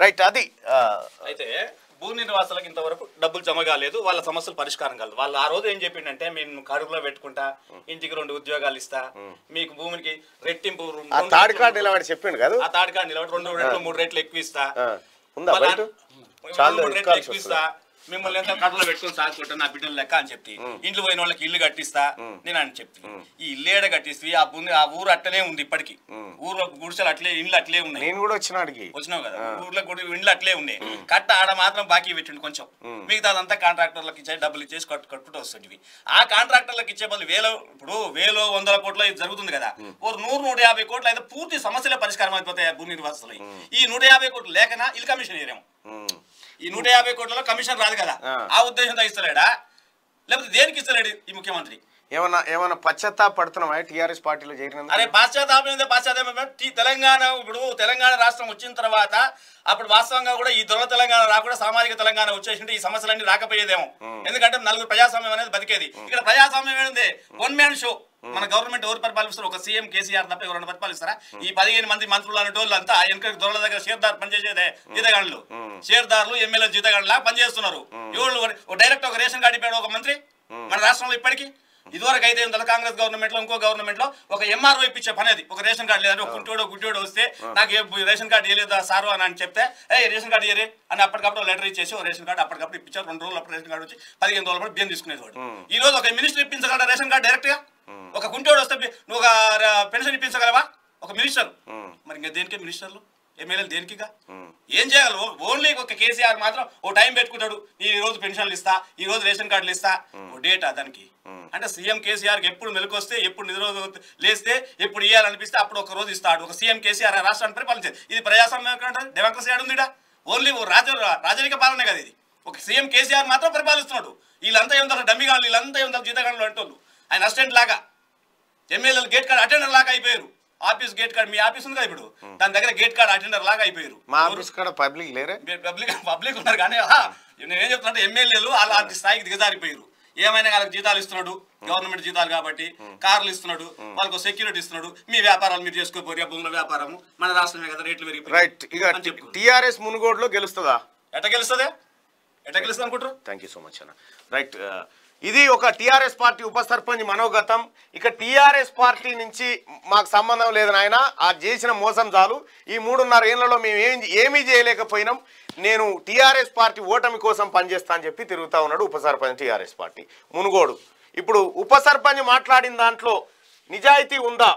Right అది ఆ, అయితే భూ నిర్వాసాలకు ఇంతవరకు డబ్బులు జమ కాలేదు వాళ్ళ సమస్యలు పరిష్కారం కాలేదు వాళ్ళు ఆ రోజు ఏం చెప్పిండంటే మేము కడుపులో పెట్టుకుంటా ఇంటికి రెండు ఉద్యోగాలు ఇస్తా మీకు భూమికి రెట్టింపు ఆ రెండు తాడి రెట్లు- కార్డు నిలబడి చెప్పిండు కదా ఆ తాడి కార్డు నిలబడి రెండు రెట్లు మూడు రెట్లు ఎక్కువ ఇస్తా ఆ, ఉందా మళ్ళా బయట రెండు చాలా మూడు రెట్లు ఎక్కాల్సి ఎక్కువ ఇస్తా మిమ్మల్ని ఎంత కడుపులో పెట్టుకొని సాగుకుంటా నా బిడ్డలు లెక్క అని చెప్పి ఇంట్లో పోయిన వాళ్ళకి ఇల్లు కట్టిస్తా నేను అని చెప్పి ఈ ఇల్లు ఏడ కట్టిస్తే ఆ భూమి ఆ ఊరు అట్లనే ఉంది ఇప్పటికి ఊర్లో గుడిసెలు అట్లే ఇండ్లు అట్లే ఉన్నాయి నేను కూడా వచ్చిన అడిగి వచ్చినావు కదా ఊర్లో గుడి ఇండ్లు అట్లే ఉన్నాయి కట్ట ఆడ మాత్రం బాకీ పెట్టిండు కొంచెం మిగతా అదంతా కాంట్రాక్టర్లకు ఇచ్చే డబ్బులు ఇచ్చేసి కట్టు కట్టుకుంటూ వస్తుంది ఆ కాంట్రాక్టర్లకు ఇచ్చే బదులు వేలో ఇప్పుడు వేలో వందల కోట్ల ఇది జరుగుతుంది కదా ఓ నూరు నూట యాభై కోట్లు అయితే పూర్తి సమస్యలే పరిష్కారం అయిపోతాయి ఆ భూమి నిర్వాసాలు ఈ నూట యాభై కోట్లు లేకనా ఇల్లు కమిషన్ ఏరేమో ఉమ్. ఈ నూట యాభై కోట్లలో కమిషన్ రాదు కదా ఆ. ఆ ఉద్దేశంతో ఇస్తలేడా లేకపోతే దేనికి ఇస్తలేడు ఈ ముఖ్యమంత్రి ఏమన్నా ఏమన్నా పశ్చాత్తాప పడుతున్నావా టీఆర్ఎస్ పార్టీలో చేరినందుకు అరే పాశ్చాత్తాపం ఏంది పాశ్చాత్తాపం ఏంది? ఈ తెలంగాణ ఇప్పుడు తెలంగాణ రాష్ట్రం వచ్చిన తర్వాత అప్పుడు వాస్తవంగా కూడా ఈ దొర తెలంగాణ రాకుండా సామాజిక తెలంగాణ వచ్చేసింటే ఈ సమస్యలన్నీ రాకపోయేదేమో ఎందుకంటే నలుగురు ప్రజాస్వామ్యం అనేది బతికేది ఇక్కడ ప్రజాస్వామ్యం ఏంది వన్ మ్యాన్ షో మన గవర్నమెంట్ ఎవరు పరిపాలిస్తారు ఒక సీఎం కేసీఆర్ తప్ప ఎవరైనా పరిపాలిస్తారా ఈ పదిహేను మంది మంత్రులు అనేటోళ్ళు అంతా వెనక దొరల దగ్గర షేర్దార్ పనిచేసేదే జీతగాళ్ళు షేర్దారులు ఎమ్మెల్యే జీతగాళ్ళ పనిచేస్తున్నారు ఎవరు డైరెక్ట్ ఒక రేషన్ కార్డు ఇప్పాడు ఒక మంత్రి మన రాష్ట్రంలో ఇప్పటికీ ఇదివరకు అయితే ఉందా కాంగ్రెస్ గవర్నమెంట్ లో ఇంకో గవర్నమెంట్ లో ఒక ఎంఆర్ఓ ఇప్పించే పని అది ఒక రేషన్ కార్డు లేదంటే ఒక కుంటోడో గుడ్డోడో వస్తే నాకు ఏ రేషన్ కార్డు ఇవ్వలేదా సారు అని అని చెప్తే ఏ రేషన్ కార్డు ఇయ్యరే అని అప్పటికప్పుడు లెటర్ ఇచ్చేసి ఒక రేషన్ కార్డు అప్పటికప్పుడు ఇప్పించారు రెండు రోజులు అప్పుడు రేషన్ కార్డు వచ్చి పదిహేను రోజులు కూడా బియ్యం తీసుకునేది వాడు ఈ రోజు ఒక మినిస్టర్ ఇప్పించగలరా రేషన్ కార్డు డైరెక్ట్ గా ఒక కుంటోడు వస్తే బి- నువ్వు ఒక ర- పెన్షన్ ఇప్పించగలవా ఒక మినిస్టర్ మరి ఇంకా దేనికి మినిస్టర్లు ఎమ్మెల్యేలు దేనికిగా ఏం చేయగలవు ఓన్లీ ఒక కేసీఆర్ మాత్రం ఓ టైం పెట్టుకుంటాడు ఈ రోజు పెన్షన్లు ఇస్తా ఈ రోజు రేషన్ కార్డులు ఇస్తా ఓ డేటా దానికి అంటే సీఎం కేసీఆర్ ఎప్పుడు మెలకొస్తే ఎప్పుడు నిద్ర లేస్తే ఎప్పుడు ఇవ్వాలనిపిస్తే అప్పుడు ఒక రోజు ఇస్తాడు ఒక సీఎం కేసీఆర్ ఆ రాష్ట్రాన్ని పరిపాలించేది ఇది ప్రజాస్వామ్యం ఎక్కడ డెమోక్రసీ ఆడుందిడా ఓన్లీ ఓ రాజ రాజరిక పాలనే కదా ఇది ఒక సీఎం కేసీఆర్ మాత్రం పరిపాలిస్తున్నాడు వీళ్ళంతా ఏమంటారు డమ్మిగాళ్ళు వీళ్ళంతా ఏమంటారు జీతగాళ్ళు అంటోళ్ళు ఆయన అసిస్టెంట్ లాగా ఎమ్మెల్యేలు గేట్ కార్డ్ అటెండర్ లాగా అయిపోయారు ఆఫీస్ గేట్ కార్డ్ మీ ఆఫీస్ ఉంది కదా ఇప్పుడు దాని దగ్గర గేట్ కార్డ్ అటెండర్ లాగా అయిపోయారు మా ఆఫీస్ కాడ పబ్లిక్ లేరే పబ్లిక్ పబ్లిక్ ఉన్నారు కానీ ఆహా, నేను ఏం చెప్తున్నా ఎమ్మెల్యేలు అలాంటి స్థాయికి దిగజారిపోయారు ఏమైనా వాళ్ళకి జీతాలు ఇస్తున్నాడు గవర్నమెంట్ జీతాలు కాబట్టి కార్లు ఇస్తున్నాడు వాళ్ళకు సెక్యూరిటీ ఇస్తున్నాడు మీ వ్యాపారాలు మీరు చేసుకోపోరు భూముల వ్యాపారము మన రాష్ట్రమే కదా రేట్లు పెరిగిపోయి రైట్ ఇక టిఆర్ఎస్ మునుగోడులో గెలుస్తుందా ఎట్ట గెలుస్తుంది ఎట్ట గెలుస్తుంది అనుకుంటారు థ్యాంక్ యూ సో మచ్ అన్న రైట్ ఇది ఒక టిఆర్ఎస్ పార్టీ ఉప సర్పంచ్ మనోగతం ఇక టిఆర్ఎస్ పార్టీ నుంచి మాకు సంబంధం లేదు నాయన ఆ చేసిన మోసం చాలు ఈ మూడున్నర ఏళ్లలో మేము ఏం ఏమీ చేయలేకపోయినాం నేను టిఆర్ఎస్ పార్టీ ఓటమి కోసం పనిచేస్తా అని చెప్పి తిరుగుతా ఉన్నాడు ఉప సర్పంచ్ టిఆర్ఎస్ పార్టీ మునుగోడు ఇప్పుడు ఉప సర్పంచ్ మాట్లాడిన దాంట్లో నిజాయితీ ఉందా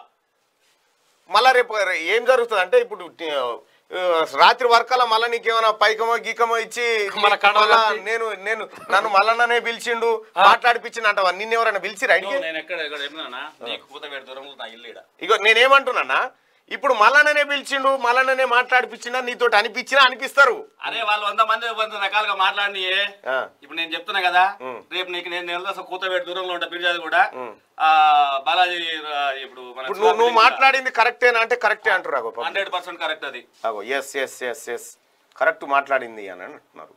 మళ్ళా రేపు ఏం జరుగుతుంది అంటే ఇప్పుడు ఆ, రాత్రి వర్కాల మళ్ళా నీకేమైనా పైకమో గీకమో ఇచ్చి మన కండవ మళ్ళా కప్పి. నేను నేను నన్ను మల్లన్ననే పిలిచిండు మాట్లాడిపించిండు అంటావా నిన్న ఎవరైనా పిలిచిరా ఇంటికి నేను ఎక్కడ ఎక్కడ చెప్పినా నీకు పూత వేడి దూరంలో నా ఇల్లు ఈడ ఇగో నేనేమంటున్నా ఇప్పుడు మల్లన్ననే పిలిచిండు మల్లన్ననే మాట్లాడిపించినా నీతోటి అనిపించినా అనిపిస్తారు అరే వాళ్ళు వంద మంది వంద రకాలుగా మాట్లాడినయే ఆ. ఇప్పుడు నేను చెప్తున్నా కదా రేపు నీకు నేను నెల అసలు కూతవేటి దూరంలో ఉంటా పిరిజాది కూడా ఆ బాలాజీ ఆ, ఇప్పుడు మన ఇప్పుడు నువ్వు నువ్వు మాట్లాడింది కరెక్టేనా అంటే కరెక్టే అంటారు అగో పాపం. హండ్రెడ్ పర్సెంట్ కరెక్ట్ అది అగో yes yes yes yes correct మాట్లాడింది అని అంటున్నారు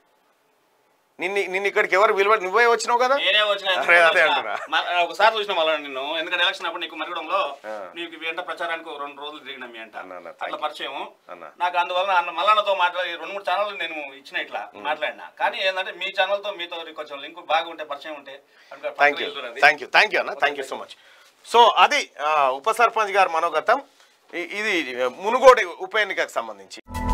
నిన్ను నిన్ను ఇక్కడికి ఎవరు విలువ నువ్వే వచ్చినావు కదా నేనే వచ్చిన అరే, అదే అంటున్నా. మ- ఒకసారి చూసిన మళ్ళీ నిన్ను ఎందుకంటే ఎలక్షన్ అప్పుడు నీకు మరగడంలో నీకు ఇవి ఎంట ప్రచారానికి ఒక రెండు రోజులు తిరిగిన మీ అంట అన్న, అన్న, thank అట్లా you. పరిచయం అన్న. నాకు అందువల్ల అన్న మల్లన్నతో మాట్లాడి రెండు మూడు ఛానల్ నేను ఇచ్చిన ఇట్లా మాట్లాడినా కానీ ఏంటంటే మీ ఛానల్ తో మీతో కొంచెం లింక్ బాగా ఉంటే పరిచయం ఉంటే అందుకని థ్యాంక్ యూ పక్కన వెళ్తున్నది. థ్యాంక్ యూ థ్యాంక్ యూ అన్న thank you so much so అది ఆ, ఉప సర్పంచ్ గారు మనోగతం ఇ- ఇది మునుగోడు ఉప ఎన్నికకు సంబంధించి